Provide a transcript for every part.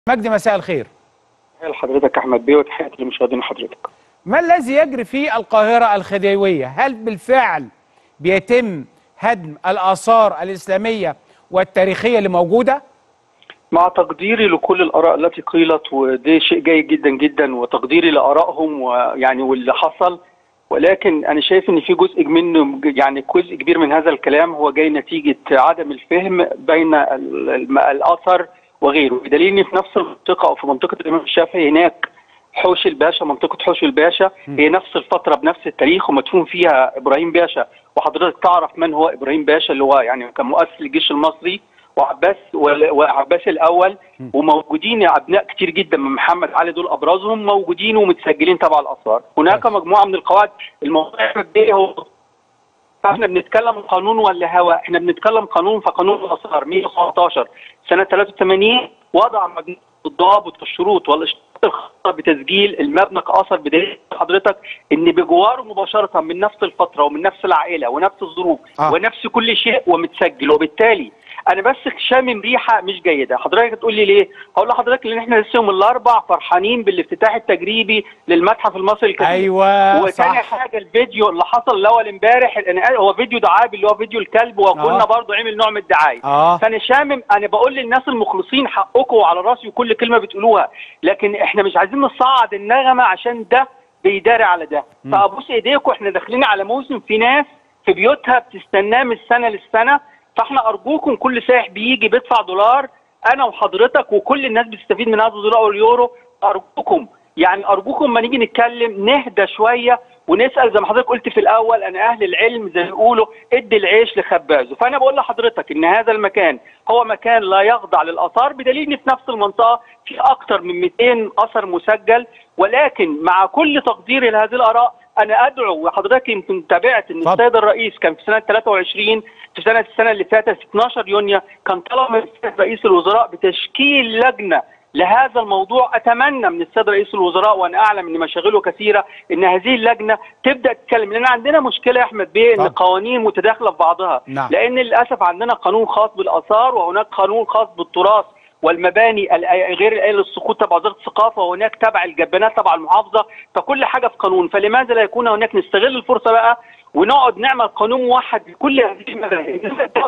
مجدي مساء الخير تحية لحضرتك احمد بيه وتحياتي لمشاهدين حضرتك ما الذي يجري في القاهرة الخديوية هل بالفعل بيتم هدم الآثار الإسلامية والتاريخية اللي موجودة مع تقديري لكل الاراء التي قيلت وده شيء جيد جدا جدا وتقديري لارائهم ويعني واللي حصل ولكن انا شايف ان في جزء منه يعني جزء كبير من هذا الكلام هو جاي نتيجه عدم الفهم بين ال- ال- الاثر وغيره بدليل ان في نفس المنطقه او في منطقه الامام الشافعي هناك حوش الباشا منطقه حوش الباشا هي نفس الفتره بنفس التاريخ ومدفون فيها ابراهيم باشا وحضرتك تعرف من هو ابراهيم باشا اللي هو يعني كان مؤسس الجيش المصري وعباس وال- وعباس الاول وموجودين ابناء كتير جدا من محمد علي دول ابرزهم موجودين ومتسجلين تبع الاثار هناك كويس. مجموعه من القواعد الموضوع ده هو احنا بنتكلم قانون ولا هوا احنا بنتكلم قانون فقانون الاثار 115 سنه 83 وضع مجموعه الضوابط والشروط والاشتراطات الخاصه بتسجيل المبنى كاثر بدليل حضرتك ان بجواره مباشره من نفس الفتره ومن نفس العائله ونفس الظروف آه. ونفس كل شيء ومتسجل وبالتالي انا بس شامم ريحه مش جيده حضرتك تقول لي ليه هقول لحضرتك ان احنا لسه يوم الاربع فرحانين بالافتتاح التجريبي للمتحف المصري الكبير أيوة وتاني صح حاجه الفيديو اللي حصل الاول امبارح أنا- هو فيديو دعابي اللي هو فيديو الكلب وكنا آه. برضو عمل نوع من الدعايه آه فانا شامم انا بقول للناس المخلصين حقكم وعلى راسي وكل كلمه بتقولوها لكن احنا مش عايزين نصعد النغمه عشان ده بيداري على ده مم. فابوس ايديكم احنا داخلين على موسم في ناس في بيوتها بتستناه من السنه للسنه فاحنا ارجوكم كل سائح بيجي بيدفع دولار انا وحضرتك وكل الناس بتستفيد من هذا الدولار واليورو ارجوكم يعني ارجوكم ما نيجي نتكلم نهدى شويه ونسال زي ما حضرتك قلت في الاول انا اهل العلم زي ما بيقولوا ادي العيش لخبازه فانا بقول لحضرتك ان هذا المكان هو مكان لا يخضع للاثار بدليل ان في نفس المنطقه في اكثر من 200 اثر مسجل ولكن مع كل تقديري لهذه الاراء انا ادعو وحضرتك يمكن تابعت ان اتفضل. السيد الرئيس كان في سنه 23 في سنه السنه اللي فاتت في 12 يونيو كان طلب من السيد رئيس الوزراء بتشكيل لجنه لهذا الموضوع اتمنى من السيد رئيس الوزراء وانا اعلم ان مشاغله كثيره ان هذه اللجنه تبدا تتكلم لان عندنا مشكله يا احمد بيه ان اتفضل. قوانين متداخله في بعضها نعم. لان للاسف عندنا قانون خاص بالاثار وهناك قانون خاص بالتراث والمباني ال- غير الآلة للسقوط تبع وزاره الثقافه وهناك تبع الجبانات تبع المحافظه فكل حاجه في قانون فلماذا لا يكون هناك نستغل الفرصه بقى ونقعد نعمل قانون موحد لكل هذه المباني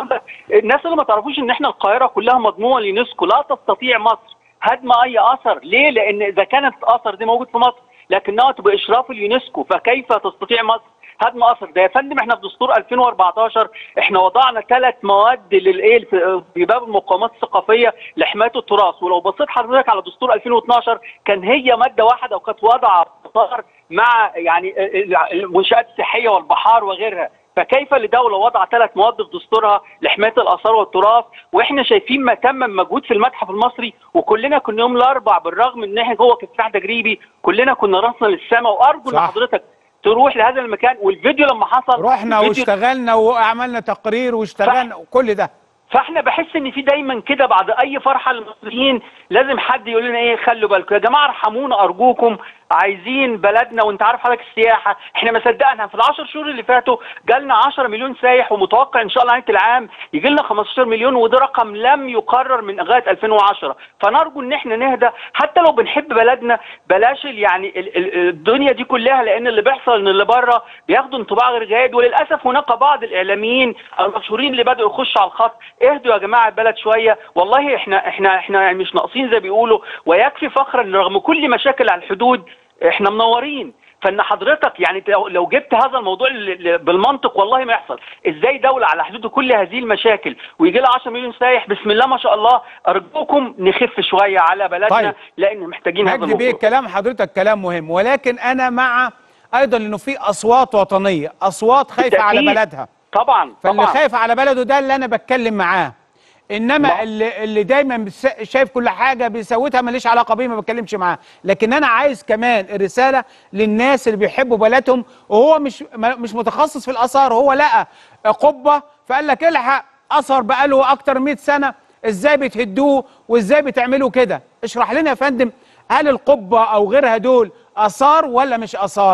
الناس اللي ما تعرفوش ان احنا القاهره كلها مضمونه ليونسكو لا تستطيع مصر هدم اي اثر ليه لان اذا كانت الاثر دي موجود في مصر لكنها باشراف اليونسكو فكيف تستطيع مصر هدم اثر ده يا فندم احنا في دستور 2014 احنا وضعنا ثلاث مواد للايه في في باب المقاومات الثقافيه لحمايه التراث ولو بصيت حضرتك على دستور 2012 كان هي ماده واحده وكانت واضعه اثار مع يعني المنشات الصحيه والبحار وغيرها فكيف لدوله وضع ثلاث مواد في دستورها لحمايه الاثار والتراث واحنا شايفين ما تم من مجهود في المتحف المصري وكلنا كنا يوم الاربع بالرغم ان احنا جوه افتتاح تجريبي كلنا كنا راسنا للسماء وارجو ان صح. حضرتك تروح لهذا المكان والفيديو لما حصل رحنا الفيديو- واشتغلنا وعملنا تقرير واشتغلنا وكل ده فاحنا بحس ان في دايما كده بعد اي فرحه للمصريين لازم حد يقول لنا ايه خلوا بالكم يا جماعه ارحمونا ارجوكم عايزين بلدنا وانت عارف حضرتك السياحه احنا ما صدقنا في العشر شهور اللي فاتوا جالنا 10 مليون سايح ومتوقع ان شاء الله نهايه العام يجي لنا 15 مليون وده رقم لم يقرر من لغايه 2010 فنرجو ان احنا نهدى حتى لو بنحب بلدنا بلاش ال- يعني ال- ال- الدنيا دي كلها لان اللي بيحصل ان اللي بره بياخدوا انطباع غير جيد وللاسف هناك بعض الاعلاميين المشهورين اللي بداوا يخشوا على الخط اهدوا يا جماعه البلد شويه والله احنا احنا احنا يعني مش ناقصين زي بيقولوا ويكفي فخرا ان رغم كل مشاكل على الحدود احنا منورين فان حضرتك يعني لو- لو جبت هذا الموضوع ل- ل- بالمنطق والله ما يحصل ازاي دوله على حدود كل هذه المشاكل ويجي لها 10 مليون سايح بسم الله ما شاء الله ارجوكم نخف شويه على بلدنا طيب. لان محتاجين هذا مجدي بيه الموضوع كلام حضرتك كلام مهم ولكن انا مع ايضا انه في اصوات وطنيه اصوات خايفه على بالتأكيد. بلدها طبعا فاللي طبعا خايف على بلده ده اللي انا بتكلم معاه انما ما- اللي, اللي دايما بس- شايف كل حاجه بيسوتها ماليش علاقه بيه ما بتكلمش معاه لكن انا عايز كمان الرساله للناس اللي بيحبوا بلدهم وهو مش ما- مش متخصص في الاثار هو لقى قبه فقال لك الحق اثر بقاله اكتر من 100 سنه ازاي بتهدوه وازاي بتعملوا كده اشرح لنا يا فندم هل القبه او غيرها دول اثار ولا مش اثار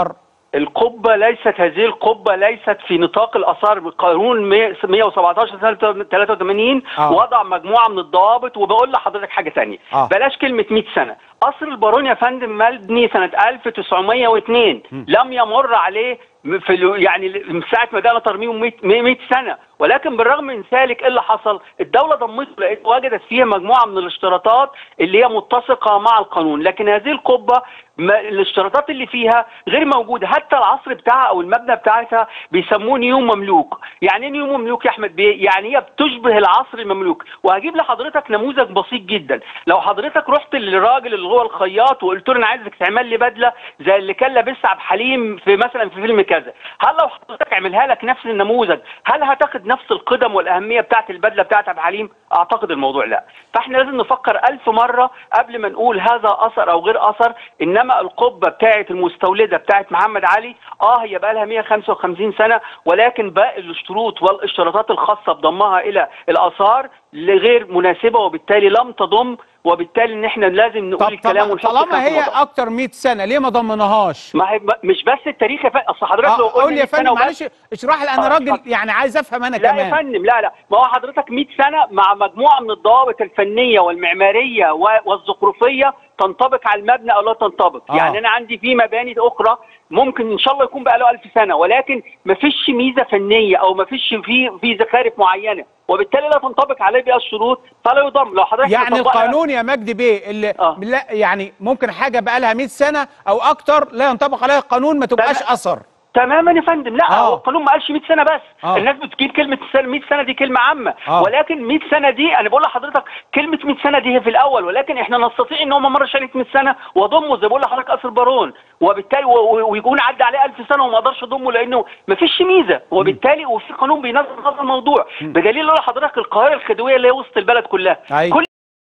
القبة ليست هذه القبة ليست في نطاق الآثار قانون 117 سنة 83 آه. وضع مجموعة من الضوابط وبقول لحضرتك حاجة تانية آه. بلاش كلمة 100 سنة قصر البارون يا فندم مبني سنة 1902 لم يمر عليه في ال- يعني من ساعة ما جانا ترميمه 100 100 سنة ولكن بالرغم من ذلك ايه اللي حصل؟ الدولة ضمته لقيت وجدت فيها مجموعة من الاشتراطات اللي هي متسقة مع القانون لكن هذه القبة ما الاشتراطات اللي فيها غير موجودة حتى العصر بتاعها او المبنى بتاعتها بيسموه نيو مملوك يعني ايه نيو مملوك يا احمد بيه يعني هي بتشبه العصر المملوك وهجيب لحضرتك نموذج بسيط جدا لو حضرتك رحت للراجل اللي هو الخياط وقلت له انا عايزك تعمل لي بدله زي اللي كان لابسها عبد الحليم في مثلا في فيلم كذا هل لو حضرتك عملها لك نفس النموذج هل هتاخد نفس القدم والاهميه بتاعت البدله بتاعت عبد الحليم اعتقد الموضوع لا فاحنا لازم نفكر ألف مره قبل ما نقول هذا اثر او غير اثر انما القبه بتاعت المستولده بتاعت محمد علي اه هي بقى لها 155 سنه ولكن باقي الشروط والاشتراطات الخاصه بضمها الى الاثار غير مناسبه وبالتالي لم تضم وبالتالي ان احنا لازم نقول طب الكلام طب ونحط طالما الكلام في هي الموضوع. اكتر 100 سنه ليه ما ضمناهاش ما هي مش بس التاريخ يا فندم اصل حضرتك لو آه، قلنا قول لي يا 100 سنة فندم وبس- معلش اشرح لي انا آه، راجل اتفضل. يعني عايز افهم انا لا يا كمان فندم لا لا ما هو حضرتك 100 سنه مع مجموعه من الضوابط الفنيه والمعماريه و- والزخرفيه تنطبق على المبنى او لا تنطبق آه. يعني انا عندي في مباني اخرى ممكن ان شاء الله يكون بقى له 1000 سنه ولكن ما فيش ميزه فنيه او ما فيش في في زخارف معينه وبالتالي لا تنطبق عليه بها الشروط فلا يضم لو حضرتك يعني طبقنا- القانون يا مجدي بيه اللي آه. لا يعني ممكن حاجه بقى لها 100 سنه او اكتر لا ينطبق عليها القانون ما تبقاش تمام. اثر تماما يا فندم لا آه. هو القانون ما قالش 100 سنه بس آه. الناس بتجيب كلمه سنة 100 سنه دي كلمه عامه آه. ولكن 100 سنه دي انا بقول لحضرتك كلمه 100 سنه دي هي في الاول ولكن احنا نستطيع ان هو ما مرش عليه 100 سنه واضمه زي ما بقول لحضرتك قصر بارون وبالتالي و- و- ويكون عدى عليه 1000 سنه وما اقدرش اضمه لانه ما فيش ميزه وبالتالي وفي قانون بينظم هذا الموضوع بدليل اقول لحضرتك القاهره الخديويه اللي هي وسط البلد كلها أيوة. كل